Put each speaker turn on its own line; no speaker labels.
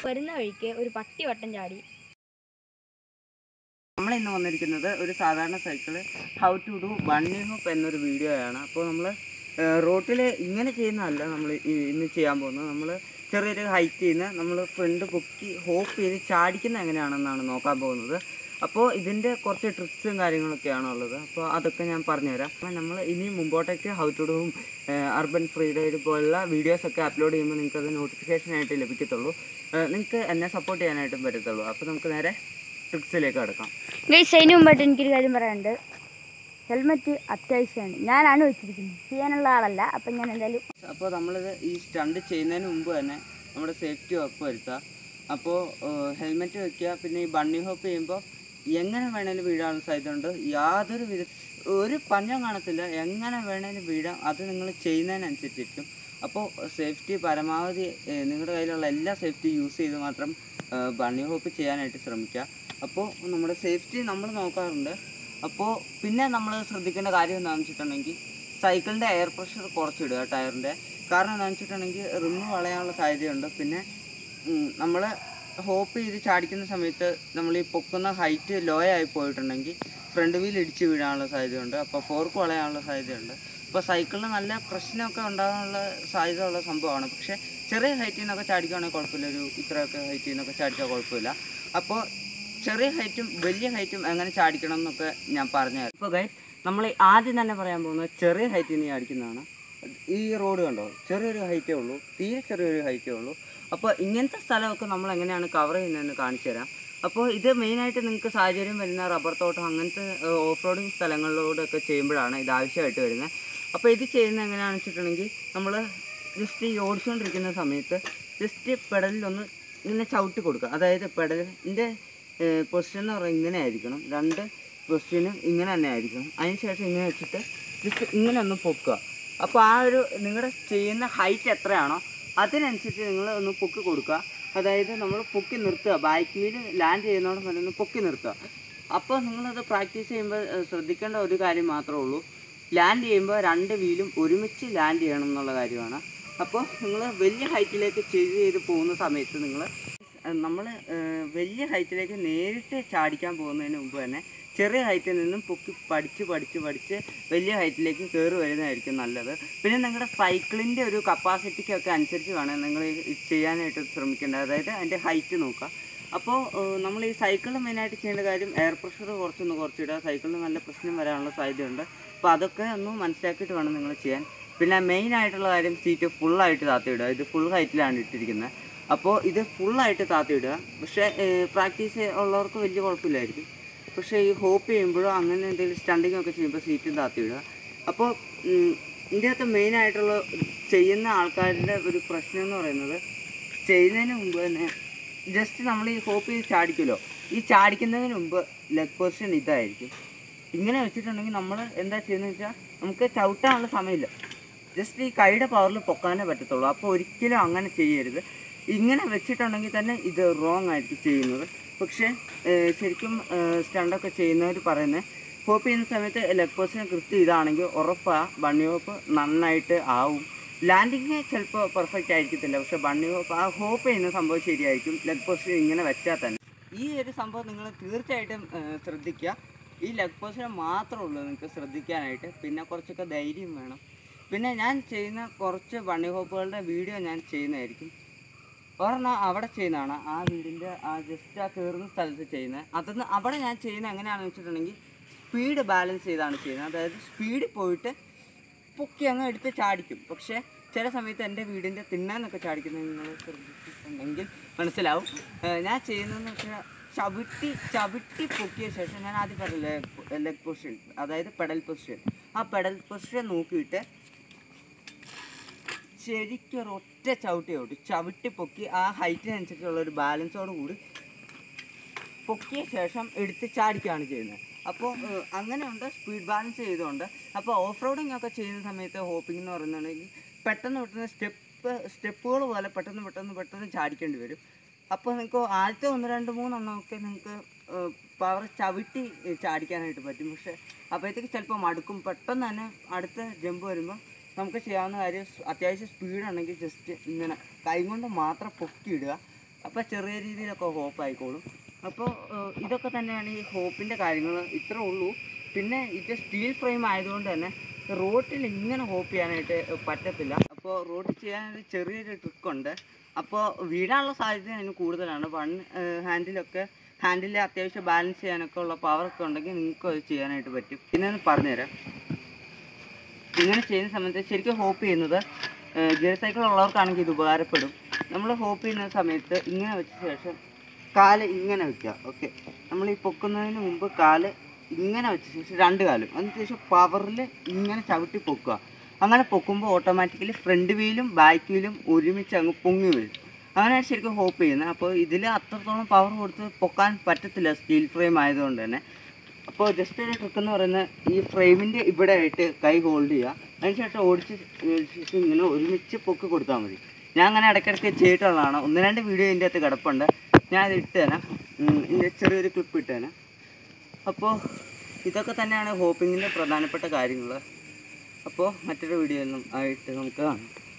വരുന്ന വഴിക്ക് ഒരു പട്ടി വട്ടം ചാടി
നമ്മൾ ഇന്ന് വന്നിരിക്കുന്നത് ഒരു സാധാരണ cycle how to do bunny hop എന്നൊരു വീഡിയോയാണ് അപ്പോൾ നമ്മൾ റോട്ടിൽ ഇങ്ങനെ ചെയ്യുന്നതല്ല നമ്മൾ ഇന്ന് ചെയ്യാൻ പോകുന്നത് നമ്മൾ ചെറിയൊരു ഹൈറ്റ് ചെയ്യുന്ന നമ്മൾ ഫ്രണ്ട് പൊക്കി ഹോപ്പ് ചെയ്ത് ചാടിക്കുന്ന എങ്ങനെയാണെന്നാണ് നോക്കാൻ പോകുന്നത് അപ്പോൾ ഇതിൻ്റെ കുറച്ച് ട്രിക്സും കാര്യങ്ങളൊക്കെയാണ് ഉള്ളത് അപ്പോൾ അതൊക്കെ ഞാൻ പറഞ്ഞുതരാം അപ്പോൾ നമ്മൾ ഇനി മുമ്പോട്ടേക്ക് ഹൗ ടു ഡുവും അർബൻ ഫ്രീ റൈഡ് പോലുള്ള വീഡിയോസൊക്കെ അപ്ലോഡ് ചെയ്യുമ്പോൾ നിങ്ങൾക്ക് അത് നോട്ടിഫിക്കേഷനായിട്ട് ലഭിക്കത്തുള്ളൂ നിങ്ങൾക്ക് എന്നെ സപ്പോർട്ട് ചെയ്യാനായിട്ടും പറ്റത്തുള്ളൂ അപ്പോൾ നമുക്ക് നേരെ ട്രിക്സിലേക്ക് കിടക്കാം
ഗൈസ് അതിന് മുമ്പായിട്ട് എനിക്കൊരു കാര്യം പറയാനുണ്ട് ഹെൽമെറ്റ് അത്യാവശ്യമാണ് ഞാനാണ് വെച്ചിരിക്കുന്നത് ചെയ്യാനുള്ള ആളല്ല അപ്പം ഞാൻ എന്തായാലും
അപ്പോൾ നമ്മളിത് ഈ സ്റ്റണ്ട് ചെയ്യുന്നതിന് മുമ്പ് തന്നെ നമ്മുടെ സേഫ്റ്റി ഉറപ്പ് വരുത്തുക അപ്പോൾ ഹെൽമെറ്റ് വെക്കുക പിന്നെ ഈ ബണ്ണി ഹോപ്പ് ചെയ്യുമ്പോൾ എങ്ങനെ വേണേലും വീഴാനുള്ള സാധ്യതയുണ്ട് യാതൊരു വിധ ഒരു പഞ്ഞം കാണത്തില്ല എങ്ങനെ വേണേലും വീഴാം അത് നിങ്ങൾ ചെയ്യുന്നതിനനുസരിച്ചിരിക്കും അപ്പോൾ സേഫ്റ്റി പരമാവധി ഏഹ്, നിങ്ങളുടെ കയ്യിലുള്ള എല്ലാ സേഫ്റ്റി യൂസ് ചെയ്ത് മാത്രം ബണ്ണി ഹോപ്പ് ചെയ്യാനായിട്ട് ശ്രമിക്കുക അപ്പോൾ നമ്മുടെ സേഫ്റ്റി നമ്മൾ നോക്കാറുണ്ട് അപ്പോൾ പിന്നെ നമ്മൾ ശ്രദ്ധിക്കേണ്ട കാര്യം എന്താണെന്ന് വെച്ചിട്ടുണ്ടെങ്കിൽ സൈക്കിളിൻ്റെ എയർ പ്രഷർ കുറച്ചിടുക ടയറിൻ്റെ കാരണം എന്താണെന്ന് വെച്ചിട്ടുണ്ടെങ്കിൽ റിമ്മ് വളയാനുള്ള സാധ്യതയുണ്ട് പിന്നെ നമ്മൾ ഹോപ്പ് ചെയ്ത് ചാടിക്കുന്ന സമയത്ത് നമ്മൾ ഈ പൊക്കുന്ന ഹൈറ്റ് ലോ ആയി പോയിട്ടുണ്ടെങ്കിൽ ഫ്രണ്ട് വീൽ ഇടിച്ച് വീഴാനുള്ള സാധ്യതയുണ്ട് അപ്പോൾ ഫോർക്ക് വളയാനുള്ള സാധ്യതയുണ്ട് അപ്പോൾ സൈക്കിളിന് നല്ല പ്രശ്നമൊക്കെ ഉണ്ടാകാനുള്ള സാധ്യത ഉള്ള സംഭവമാണ് പക്ഷേ ചെറിയ ഹൈറ്റിൽ നിന്നൊക്കെ ചാടിക്കുകയാണെങ്കിൽ കുഴപ്പമില്ല ഒരു ഇത്രയൊക്കെ ഹൈറ്റിൽ നിന്നൊക്കെ ചാടിച്ചാൽ കുഴപ്പമില്ല അപ്പോൾ ചെറിയ ഹൈറ്റും വലിയ ഹൈറ്റും എങ്ങനെ ചാടിക്കണം എന്നൊക്കെ ഞാൻ പറഞ്ഞുതരാം ഇപ്പോൾ ഗൈ നമ്മൾ ആദ്യം തന്നെ പറയാൻ പോകുന്നത് ചെറിയ ഹൈറ്റിൽ നിന്ന് ചാടിക്കുന്നതാണ് ഈ റോഡ് കണ്ടോ ചെറിയൊരു ഹൈറ്റേ ഉള്ളൂ തീരെ ചെറിയൊരു ഹൈറ്റേ ഉള്ളൂ അപ്പോൾ ഇങ്ങനത്തെ സ്ഥലമൊക്കെ നമ്മൾ എങ്ങനെയാണ് കവർ ചെയ്യുന്നതെന്ന് കാണിച്ചു തരാം അപ്പോൾ ഇത് മെയിനായിട്ട് നിങ്ങൾക്ക് സാഹചര്യം വരുന്ന റബ്ബർ തോട്ടം അങ്ങനത്തെ ഓഫ് റോഡിങ് സ്ഥലങ്ങളിലൂടെയൊക്കെ ചെയ്യുമ്പോഴാണ് ഇത് ആവശ്യമായിട്ട് വരുന്നത് അപ്പോൾ ഇത് ചെയ്യുന്നത് എങ്ങനെയാണെന്ന് വെച്ചിട്ടുണ്ടെങ്കിൽ നമ്മൾ ജസ്റ്റ് ഈ ഓടിച്ചുകൊണ്ടിരിക്കുന്ന സമയത്ത് ജസ്റ്റ് പെഡലിലൊന്ന് ഇങ്ങനെ ചവിട്ടി കൊടുക്കുക അതായത് പെഡലിൻ്റെ പൊസിഷൻ എന്ന് പറയുന്നത് ഇങ്ങനെ ആയിരിക്കണം രണ്ട് പൊസിഷനും ഇങ്ങനെ തന്നെ ആയിരിക്കണം അതിന് ശേഷം ഇങ്ങനെ വെച്ചിട്ട് ജസ്റ്റ് ഇങ്ങനെ ഒന്ന് പൊക്കുക അപ്പോൾ ആ ഒരു നിങ്ങളുടെ ചെയ്യുന്ന ഹൈറ്റ് എത്രയാണോ അതിനനുസരിച്ച് നിങ്ങൾ ഒന്ന് പൊക്കി കൊടുക്കുക അതായത് നമ്മൾ പൊക്കി നിർത്തുക ബാക്ക് വീൽ ലാൻഡ് ചെയ്യുന്നതോടെ തന്നെ ഒന്ന് പൊക്കി നിർത്തുക അപ്പോൾ നിങ്ങളത് പ്രാക്ടീസ് ചെയ്യുമ്പോൾ ഏഹ്, ശ്രദ്ധിക്കേണ്ട ഒരു കാര്യം മാത്രമേ ഉള്ളൂ ലാൻഡ് ചെയ്യുമ്പോൾ രണ്ട് വീലും ഒരുമിച്ച് ലാൻഡ് ചെയ്യണം എന്നുള്ള കാര്യമാണ് അപ്പോൾ നിങ്ങൾ വലിയ ഹൈറ്റിലേക്ക് ചെയ്ത് ചെയ്ത് പോകുന്ന സമയത്ത് നിങ്ങൾ നമ്മൾ വലിയ ഹൈറ്റിലേക്ക് നേരിട്ട് ചാടിക്കാൻ പോകുന്നതിന് മുമ്പ് തന്നെ ചെറിയ ഹൈറ്റിൽ നിന്നും പൊക്കി പഠിച്ച് പഠിച്ച് പഠിച്ച് വലിയ ഹൈറ്റിലേക്ക് കയറി വരുന്നതായിരിക്കും നല്ലത് പിന്നെ നിങ്ങളുടെ സൈക്കിളിൻ്റെ ഒരു കപ്പാസിറ്റിക്കൊക്കെ അനുസരിച്ച് വേണം നിങ്ങൾ ചെയ്യാനായിട്ട് ശ്രമിക്കേണ്ടത് അതായത് അതിൻ്റെ ഹൈറ്റ് നോക്കുക അപ്പോൾ നമ്മൾ ഈ സൈക്കിളിൽ മെയിനായിട്ട് ചെയ്യേണ്ട കാര്യം എയർ പ്രഷർ കുറച്ചൊന്ന് കുറച്ചിടുക സൈക്കിളിന് നല്ല പ്രശ്നം വരാനുള്ള സാധ്യതയുണ്ട് അപ്പോൾ അതൊക്കെ ഒന്ന് മനസ്സിലാക്കിയിട്ട് വേണം നിങ്ങൾ ചെയ്യാൻ പിന്നെ മെയിൻ ആയിട്ടുള്ള കാര്യം സീറ്റ് ഫുള്ളായിട്ട് താത്തിയിടുക ഇത് ഫുൾ ഹൈറ്റിലാണ് ഇട്ടിരിക്കുന്നത് അപ്പോൾ ഇത് ഫുള്ളായിട്ട് താത്തിയിടുക പക്ഷേ പ്രാക്ടീസ് ഉള്ളവർക്ക് വലിയ കുഴപ്പമില്ലായിരിക്കും പക്ഷേ ഈ ഹോപ്പ് ചെയ്യുമ്പോഴോ അങ്ങനെ എന്തെങ്കിലും സ്റ്റണ്ടിങ് ഒക്കെ ചെയ്യുമ്പോൾ സീറ്റും താത്തിയിടുക അപ്പോൾ ഇതിൻ്റെ അകത്ത് മെയിനായിട്ടുള്ള ചെയ്യുന്ന ആൾക്കാരുടെ ഒരു പ്രശ്നം എന്ന് പറയുന്നത് ചെയ്യുന്നതിന് മുമ്പ് തന്നെ ജസ്റ്റ് നമ്മൾ ഈ ഹോപ്പ് ചെയ്ത് ചാടിക്കുമല്ലോ ഈ ചാടിക്കുന്നതിന് മുമ്പ് ലെഗ് പൊസിഷൻ ഇതായിരിക്കും ഇങ്ങനെ വെച്ചിട്ടുണ്ടെങ്കിൽ നമ്മൾ എന്താ ചെയ്യുന്നത് വെച്ചാൽ നമുക്ക് ചവിട്ടാനുള്ള സമയമില്ല ജസ്റ്റ് ഈ കൈയുടെ പവറിൽ പൊക്കാനേ പറ്റത്തുള്ളൂ അപ്പോൾ ഒരിക്കലും അങ്ങനെ ചെയ്യരുത് ഇങ്ങനെ വെച്ചിട്ടുണ്ടെങ്കിൽ തന്നെ ഇത് റോങ് ആയിരിക്കും ചെയ്യുന്നത് പക്ഷേ ഏഹ്, ശരിക്കും സ്റ്റണ്ടൊക്കെ ചെയ്യുന്നവർ പറയുന്നത് ഹോപ്പ് ചെയ്യുന്ന സമയത്ത് ലെഗ് പൊസിഷൻ കൃത്യം ഇതാണെങ്കിൽ ഉറപ്പാ ബണ്ണി ഹോപ്പ് നന്നായിട്ട് ആവും ലാൻഡിങ് ചിലപ്പോൾ പെർഫെക്റ്റ് ആയിരിക്കത്തില്ല പക്ഷേ ബണ്ണി ഹോപ്പ് ആ ഹോപ്പ് ചെയ്യുന്ന സംഭവം ശരിയായിരിക്കും ലെഗ് പൊസിഷൻ ഇങ്ങനെ വെച്ചാൽ തന്നെ ഈ ഒരു സംഭവം നിങ്ങൾ തീർച്ചയായിട്ടും ഏഹ്, ശ്രദ്ധിക്കുക ഈ ലെഗ് പൊസിഷൻ മാത്രമേ ഉള്ളൂ നിങ്ങൾക്ക് ശ്രദ്ധിക്കാനായിട്ട് പിന്നെ കുറച്ചൊക്കെ ധൈര്യം വേണം പിന്നെ ഞാൻ ചെയ്യുന്ന കുറച്ച് ബണ്ണി ഹോപ്പുകളുടെ വീഡിയോ ഞാൻ ചെയ്യുന്നതായിരിക്കും ഒരെണ്ണം അവിടെ ചെയ്യുന്നതാണ് ആ വീടിൻ്റെ ആ ജസ്റ്റ് ആ കയറുന്ന സ്ഥലത്ത് ചെയ്യുന്നത് അതൊന്ന് അവിടെ ഞാൻ ചെയ്യുന്നത് എങ്ങനെയാണെന്ന് വെച്ചിട്ടുണ്ടെങ്കിൽ സ്പീഡ് ബാലൻസ് ചെയ്താണ് ചെയ്യുന്നത് അതായത് സ്പീഡിൽ പോയിട്ട് പൊക്കി അങ്ങ് എടുത്ത് ചാടിക്കും പക്ഷേ ചില സമയത്ത് എൻ്റെ വീടിൻ്റെ തിണ്ണാന്നൊക്കെ ചാടിക്കുന്നത് നിങ്ങൾ ശ്രദ്ധിച്ചിട്ടുണ്ടെങ്കിൽ മനസ്സിലാവും ഏഹ് ഞാൻ ചെയ്യുന്നതെന്ന് വെച്ചാൽ ചവിട്ടി ചവിട്ടി പൊക്കിയ ശേഷം ഞാൻ ആദ്യം പറഞ്ഞില്ലേ ലെഗ് പൊസിഷൻ അതായത് പെഡൽ പൊസിഷൻ ആ പെഡൽ പൊസിഷൻ നോക്കിയിട്ട് ശരിക്കും ഒരു ഒറ്റ ചവിട്ടി ചവിട്ടി ചവിട്ടി പൊക്കി ആ ഹൈറ്റിനനുസരിച്ചുള്ള ഒരു ബാലൻസോട് കൂടി പൊക്കിയ ശേഷം എടുത്ത് ചാടിക്കുകയാണ് ചെയ്യുന്നത് അപ്പോൾ അങ്ങനെയുണ്ട് സ്പീഡ് ബാലൻസ് ചെയ്തുകൊണ്ട് അപ്പോൾ ഓഫ് റോഡിംഗ് ഒക്കെ ചെയ്യുന്ന സമയത്ത് ഹോപ്പിംഗ് എന്ന് പറയുന്നുണ്ടെങ്കിൽ പെട്ടെന്ന് പെട്ടെന്ന് സ്റ്റെപ്പ് സ്റ്റെപ്പുകൾ പോലെ പെട്ടെന്ന് പെട്ടെന്ന് പെട്ടെന്ന് ചാടിക്കേണ്ടി വരും അപ്പോൾ നിങ്ങൾക്ക് ആദ്യത്തെ ഒന്ന് രണ്ട് മൂന്നെണ്ണമൊക്കെ നിങ്ങൾക്ക് പവർ ചവിട്ടി ചാടിക്കാനായിട്ട് പറ്റും പക്ഷേ അപ്പോഴത്തേക്ക് ചിലപ്പോൾ മടുക്കും പെട്ടെന്ന് തന്നെ അടുത്ത ജമ്പ് വരുമ്പോൾ നമുക്ക് ചെയ്യാവുന്ന കാര്യം സ് അത്യാവശ്യം സ്പീഡാണെങ്കിൽ ജസ്റ്റ് ഇങ്ങനെ കൈ കൊണ്ട് മാത്രം പൊക്കിയിടുക അപ്പോൾ ചെറിയ രീതിയിലൊക്കെ ഹോപ്പ് ആയിക്കോളും അപ്പോൾ ഇതൊക്കെ തന്നെയാണ് ഈ ഹോപ്പിൻ്റെ കാര്യങ്ങൾ ഇത്രേ ഉള്ളൂ പിന്നെ ഇത് സ്റ്റീൽ ഫ്രെയിം ആയതുകൊണ്ട് തന്നെ റോട്ടിൽ ഇങ്ങനെ ഹോപ്പ് ചെയ്യാനായിട്ട് പറ്റത്തില്ല അപ്പോൾ റോട്ടിൽ ചെയ്യാനൊരു ചെറിയൊരു ട്രിക്കുണ്ട് അപ്പോൾ വീഴാനുള്ള സാധ്യത അതിന് കൂടുതലാണ് വൺ ഹാൻഡിലൊക്കെ ഹാൻഡിൽ അത്യാവശ്യം ബാലൻസ് ചെയ്യാനൊക്കെ ഉള്ള പവറൊക്കെ ഉണ്ടെങ്കിൽ നിങ്ങൾക്ക് അത് ചെയ്യാനായിട്ട് പറ്റും പിന്നെ ഒന്ന് പറഞ്ഞുതരാം ഇങ്ങനെ ചെയ്യുന്ന സമയത്ത് ശരിക്കും ഹോപ്പ് ചെയ്യുന്നത് ഗിയർ സൈക്കിൾ ഉള്ളവർക്കാണെങ്കിൽ ഇത് ഉപകാരപ്പെടും നമ്മൾ ഹോപ്പ് ചെയ്യുന്ന സമയത്ത് ഇങ്ങനെ വെച്ച ശേഷം കാല് ഇങ്ങനെ വെക്കുക ഓക്കെ നമ്മൾ ഈ പൊക്കുന്നതിന് മുമ്പ് കാല് ഇങ്ങനെ വെച്ച ശേഷം രണ്ട് കാലും അതിന് ശേഷം പവറിൽ ഇങ്ങനെ ചവിട്ടി പൊക്കുക അങ്ങനെ പൊക്കുമ്പോൾ ഓട്ടോമാറ്റിക്കലി ഫ്രണ്ട് വീലും ബാക്ക് വീലും ഒരുമിച്ച് അങ്ങ് പൊങ്ങി വരും അങ്ങനെയാണ് ശരിക്കും ഹോപ്പ് ചെയ്യുന്നത് അപ്പോൾ ഇതിൽ അത്രത്തോളം പവർ കൊടുത്ത് പൊക്കാൻ പറ്റത്തില്ല സ്റ്റീൽ ഫ്രെയിം ആയതുകൊണ്ട് തന്നെ അപ്പോൾ ജസ്റ്റ് ഒരു ട്രിക്ക് എന്ന് പറയുന്നത് ഈ ഫ്രെയിമിൻ്റെ ഇവിടെ ആയിട്ട് കൈ ഹോൾഡ് ചെയ്യുക അതിനുശേഷം ഓടിച്ച് ശേഷം ഇങ്ങനെ ഒരുമിച്ച് പൊക്കി കൊടുത്താൽ മതി ഞാൻ അങ്ങനെ ഇടയ്ക്കിടയ്ക്ക് ചെയ്തിട്ടുള്ളതാണ് ഒന്ന് രണ്ട് വീഡിയോ ഇതിൻ്റെ അകത്ത് കിടപ്പുണ്ട് ഞാൻ അത് ഇട്ട് തരാം ഉം, ഇതിൻ്റെ ചെറിയൊരു ക്ലിപ്പ് ഇട്ട് തരാം അപ്പോൾ ഇതൊക്കെ തന്നെയാണ് ഹോപ്പിങ്ങിൻ്റെ പ്രധാനപ്പെട്ട കാര്യങ്ങൾ അപ്പോൾ മറ്റൊരു വീഡിയോ ഒന്നും ആയിട്ട് നമുക്ക് കാണാം